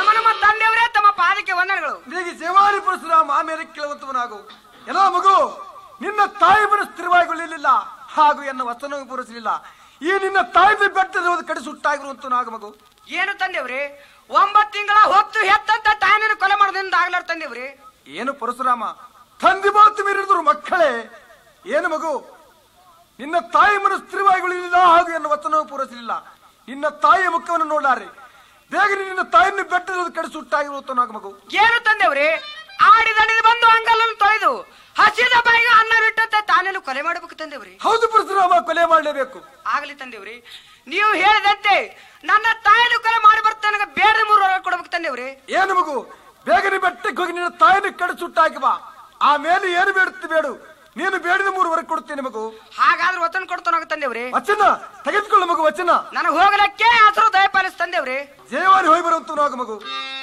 ನಮ್ಮ ನಮ್ಮ ತಂದೆಯವರೇ ತಮ್ಮ ಪಾದಕ್ಕೆ ವಂದನೆಗಳು ನಿನಗೆ ಜವಾರಿ ಪರಶುರಾಮ ಆಮೇಲೆ ಕೇಳುವಂತವನಾಗು ಎಲ್ಲ ಮಗು ನಿನ್ನ ತಾಯಿ ಮನಸ್ಸು ಸ್ಥಿರವಾಗಿರಲಿಲ್ಲ ಹಾಗೂ ಎನ್ನ ವಚನ ಪೂರೈಸಲಿಲ್ಲ ಈ ನಿನ್ನ ತಾಯಿದ ಬೆಟ್ಟದ ಕಡೆ ಸುಟ್ಟಾಗಿರುವಂತವನಾಗ ಮಗು ಏನು ತಂದೆವ್ರಿ ಒಂಬತ್ತು ತಿಂಗಳ ಹೊತ್ತು ಹೆತ್ತಂತ ತಾಯಿನ ಕೊಲೆ ಮಾಡೋದ್ರಿಂದ ಆಗ್ಲಾರ ತಂದೆವ್ರಿ ಏನು ಪರಶುರಾಮ ತಂದೆ ಮಾತು ಮೀರಿದ್ರು ಮಕ್ಕಳೇ ಏನು ಮಗು ನಿನ್ನ ತಾಯಿ ಮನಸ್ಸು ಸ್ಥಿರವಾಗಿರಲಿಲ್ಲ ಹಾಗೂ ಎನ್ನ ವಚನ ಪೂರೈಸಲಿಲ್ಲ ನಿನ್ನ ತಾಯಿಯ ಮುಖವನ್ನು ನೋಡಾರೆ ಬೇಗನೆ ನಿನ್ನ ತಾಯಿಯನ್ನು ಬೆಟ್ಟದ ಕಡೆ ಸುಟ್ಟಾಗಿರುವಂತವನಾಗ ಮಗು ಏನು ತಂದೆವ್ರಿ ಆಡಿದಣಿದು ಬಂದು ಅಂಗಲನ್ನು ತೊಳೆದು ಹಸಿದ ಬಾಯಿಗೆ ಅನ್ನ ಬಿಟ್ಟಂತೆ ತಾನೇನು ಕೊಲೆ ಮಾಡಬೇಕು ತಂದೆವ್ರಿ ಹೌದು ಪರಶುರಾಮ ಕೊಲೆ ಮಾಡಲೇಬೇಕು ಆಗ್ಲಿ ತಂದೆವ್ರಿ ನೀವು ಹೇಳಿದಂತೆ ನನ್ನ ತಾಯಿನ ಕೊಲೆ ಮಾಡಿ ಬರ್ತೇನೆ ಬೇಡ ಮೂರು ವರ ಕೊಡ್ಬೇಕು ತಂದೆವ್ರಿ ಏನು ಮಗು ಬೇಗನೆ ಬೆಟ್ಟಕ್ಕೆ ಹೋಗಿ ನಿನ್ನ ತಾಯಿನ ಕಡೆ ಸುಟ್ಟಾಕಿ ಬಾ ಆಮೇಲೆ ಏನು ಬೇಡುತ್ತೆ ಬೇಡು ನೀನು ಬೇಡಿದ ಮೂರುವರೆಗೆ ಕೊಡ್ತೇನೆ ಮಗು ಹಾಗಾದ್ರೆ ವಚನ ಕೊಡ್ತಾನಾಗ ತಂದೆವ್ರಿ ವಚನ ತೆಗೆದುಕೊಳ್ಳು ಮಗು ವಚನ ನನಗೆ ಹೋಗಲಕ್ಕೆ ಹೆಸರು ದಯಪಾಲಿಸ್ ತಂದೆವ್ರಿ ಜಯವಾರಿ ಹೋಗಿ ಬರುವಂತ ಮಗು